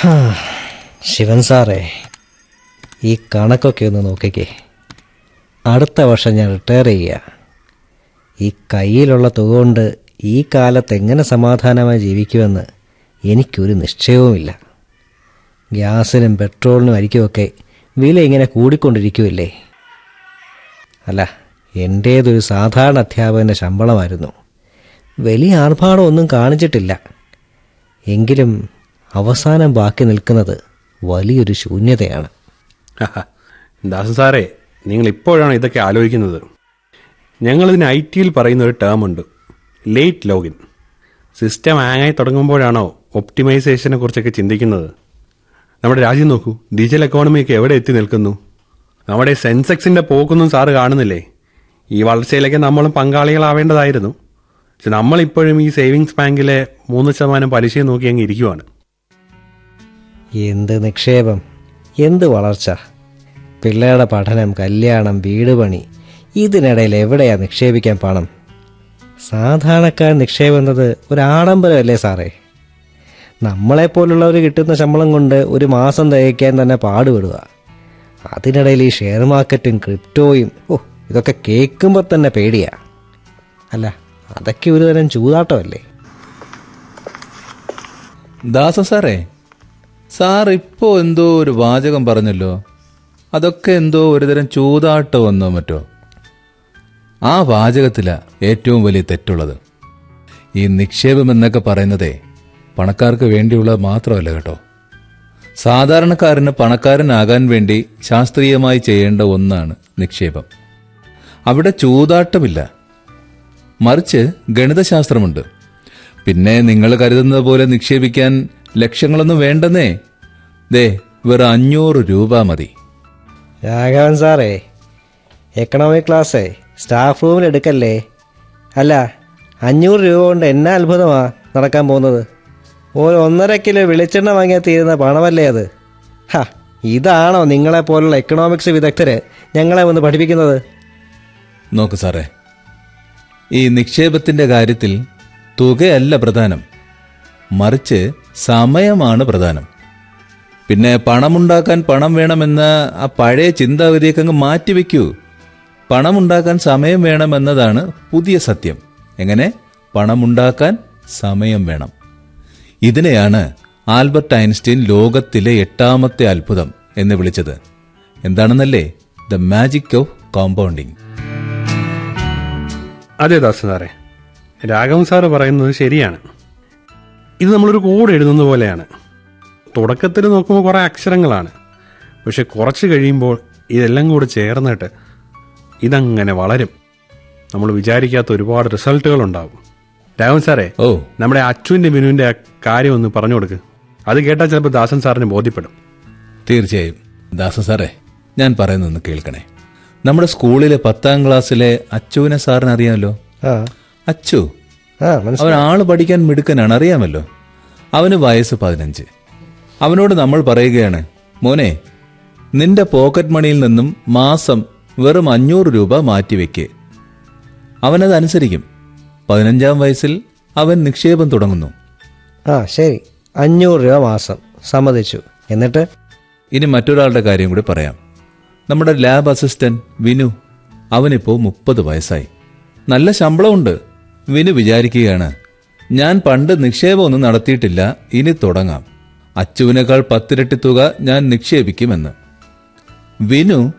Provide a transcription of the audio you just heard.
ശിവൻ സാറേ ഈ കണക്കൊക്കെ ഒന്ന് നോക്കിക്കേ അടുത്ത വർഷം ഞാൻ റിട്ടയർ ചെയ്യുക ഈ കയ്യിലുള്ള തുക കൊണ്ട് ഈ കാലത്ത് എങ്ങനെ സമാധാനമായി ജീവിക്കുമെന്ന് എനിക്കൊരു നിശ്ചയവുമില്ല ഗ്യാസിനും പെട്രോളിനും അരിക്കുമൊക്കെ വില ഇങ്ങനെ കൂടിക്കൊണ്ടിരിക്കുമല്ലേ അല്ല എൻ്റേതൊരു സാധാരണ അധ്യാപകൻ്റെ ശമ്പളമായിരുന്നു വലിയ ആർഭാടമൊന്നും കാണിച്ചിട്ടില്ല എങ്കിലും അവസാനം ബാക്കി നിൽക്കുന്നത് വലിയൊരു ശൂന്യതയാണ് ആഹാ. ദാസൻ സാറേ നിങ്ങൾ ഇപ്പോഴാണ് ഇതൊക്കെ ആലോചിക്കുന്നത് ഞങ്ങളിതിന് ഐ ടിയിൽ പറയുന്ന ഒരു ടേം ഉണ്ട് ലേറ്റ് ലോഗിൻ സിസ്റ്റം ആങ്ങായി തുടങ്ങുമ്പോഴാണോ ഒപ്റ്റിമൈസേഷനെ കുറിച്ചൊക്കെ ചിന്തിക്കുന്നത് നമ്മുടെ രാജ്യം നോക്കൂ ഡിജിറ്റൽ എക്കോണമിയൊക്കെ എവിടെ എത്തി നിൽക്കുന്നു നമ്മുടെ സെൻസെക്സിന്റെ പോക്കൊന്നും സാറ് കാണുന്നില്ലേ ഈ വളർച്ചയിലേക്ക് നമ്മളും പങ്കാളികളാവേണ്ടതായിരുന്നു പക്ഷെ നമ്മളിപ്പോഴും ഈ സേവിങ്സ് ബാങ്കിലെ മൂന്ന് ശതമാനം പലിശയും നോക്കി അങ്ങ് ഇരിക്കുവാണ് എന്ത് നിക്ഷേപം എന്ത് വളർച്ച പിള്ളേരുടെ പഠനം കല്യാണം വീട് പണി ഇതിനിടയിൽ എവിടെയാ നിക്ഷേപിക്കാൻ പണം സാധാരണക്കാരൻ നിക്ഷേപം എന്നത് ഒരു ആഡംബരമല്ലേ സാറേ നമ്മളെപ്പോലുള്ളവർ കിട്ടുന്ന ശമ്പളം കൊണ്ട് ഒരു മാസം തികയ്ക്കാൻ തന്നെ പാടുപെടുക അതിനിടയിൽ ഈ ഷെയർ മാർക്കറ്റും ക്രിപ്റ്റോയും ഓ ഇതൊക്കെ കേൾക്കുമ്പോൾ തന്നെ പേടിയാ അല്ല അതൊക്കെ ഒരു തരം ചൂതാട്ടമല്ലേ ദാസ സാറേ സാർ ഇപ്പോ എന്തോ ഒരു വാചകം പറഞ്ഞല്ലോ അതൊക്കെ എന്തോ ഒരുതരം ചൂതാട്ടമെന്നോ മറ്റോ ആ വാചകത്തിലാ ഏറ്റവും വലിയ തെറ്റുള്ളത് ഈ നിക്ഷേപം എന്നൊക്കെ പറയുന്നതേ പണക്കാർക്ക് വേണ്ടിയുള്ളത് മാത്രമല്ല കേട്ടോ സാധാരണക്കാരന് പണക്കാരനാകാൻ വേണ്ടി ശാസ്ത്രീയമായി ചെയ്യേണ്ട ഒന്നാണ് നിക്ഷേപം അവിടെ ചൂതാട്ടമില്ല മറിച്ച് ഗണിതശാസ്ത്രമുണ്ട് പിന്നെ നിങ്ങൾ കരുതുന്നത് പോലെ നിക്ഷേപിക്കാൻ ലക്ഷങ്ങളൊന്നും വേണ്ടെന്നേ ദേ വെറും അഞ്ഞൂറ് രൂപ മതി രാഘവൻ സാറേ എക്കണോമിക് ക്ലാസ്സേ സ്റ്റാഫ് റൂമിൽ എടുക്കല്ലേ അല്ല അഞ്ഞൂറ് രൂപ കൊണ്ട് എന്നാ അത്ഭുതമാ നടക്കാൻ പോകുന്നത് ഒരു ഒന്നര കിലോ വെളിച്ചെണ്ണ വാങ്ങിയാൽ തീരുന്ന പണമല്ലേ അത് ഹാ ഇതാണോ നിങ്ങളെ പോലുള്ള എക്കണോമിക്സ് വിദഗ്ധര് ഞങ്ങളെ ഒന്ന് പഠിപ്പിക്കുന്നത് നോക്ക് സാറേ ഈ നിക്ഷേപത്തിന്റെ കാര്യത്തിൽ തുകയല്ല പ്രധാനം മറിച്ച് സമയമാണ് പ്രധാനം പിന്നെ പണമുണ്ടാക്കാൻ പണം വേണമെന്ന ആ പഴയ ചിന്താഗതിയൊക്കെ അങ്ങ് മാറ്റിവെക്കൂ പണമുണ്ടാക്കാൻ സമയം വേണമെന്നതാണ് പുതിയ സത്യം എങ്ങനെ പണമുണ്ടാക്കാൻ സമയം വേണം ഇതിനെയാണ് ആൽബർട്ട് ഐൻസ്റ്റീൻ ലോകത്തിലെ എട്ടാമത്തെ അത്ഭുതം എന്ന് വിളിച്ചത് എന്താണെന്നല്ലേ ദ മാജിക് ഓഫ് കോമ്പൗണ്ടിങ് അതെ ദാസൻ സാറേ രാഘവൻ സാറ് പറയുന്നത് ശരിയാണ് ഇത് നമ്മളൊരു കോഡ് എഴുതുന്ന പോലെയാണ് തുടക്കത്തിൽ നോക്കുമ്പോൾ കുറേ അക്ഷരങ്ങളാണ് പക്ഷെ കുറച്ച് കഴിയുമ്പോൾ ഇതെല്ലാം കൂടെ ചേർന്നിട്ട് ഇതങ്ങനെ വളരും നമ്മൾ വിചാരിക്കാത്ത ഒരുപാട് റിസൾട്ടുകൾ ഉണ്ടാവും രാഘവൻ സാറേ ഓ നമ്മുടെ അച്ചുവിന്റെ ബിനുവിന്റെ ആ കാര്യം ഒന്ന് പറഞ്ഞു കൊടുക്ക് അത് കേട്ടാൽ ചിലപ്പോൾ ദാസൻ സാറിന് ബോധ്യപ്പെടും തീർച്ചയായും ദാസ സാറേ ഞാൻ പറയുന്നൊന്ന് കേൾക്കണേ നമ്മുടെ സ്കൂളിലെ പത്താം ക്ലാസ്സിലെ അച്ചുവിനെ സാറിന് അറിയാമല്ലോ ആ അച്ചു ആ മനസ്സിലായി അവൻ ആള് പഠിക്കാൻ മിടുക്കനാണ് അറിയാമല്ലോ അവന് വയസ്സ് പതിനഞ്ച് അവനോട് നമ്മൾ പറയുകയാണ് മോനെ നിന്റെ പോക്കറ്റ് മണിയിൽ നിന്നും മാസം വെറും അഞ്ഞൂറ് രൂപ മാറ്റിവെക്ക് അവനത് അനുസരിക്കും പതിനഞ്ചാം വയസ്സിൽ അവൻ നിക്ഷേപം തുടങ്ങുന്നു ആ ശരി അഞ്ഞൂറ് രൂപ മാസം സമ്മതിച്ചു എന്നിട്ട് ഇനി മറ്റൊരാളുടെ കാര്യം കൂടി പറയാം നമ്മുടെ ലാബ് അസിസ്റ്റന്റ് വിനു അവനിപ്പോ മുപ്പത് വയസ്സായി നല്ല ശമ്പളമുണ്ട് വിനു വിചാരിക്കുകയാണ് ഞാൻ പണ്ട് നിക്ഷേപമൊന്നും നടത്തിയിട്ടില്ല ഇനി തുടങ്ങാം അച്ചുവിനേക്കാൾ പത്തിരട്ടി തുക ഞാൻ നിക്ഷേപിക്കുമെന്ന് വിനു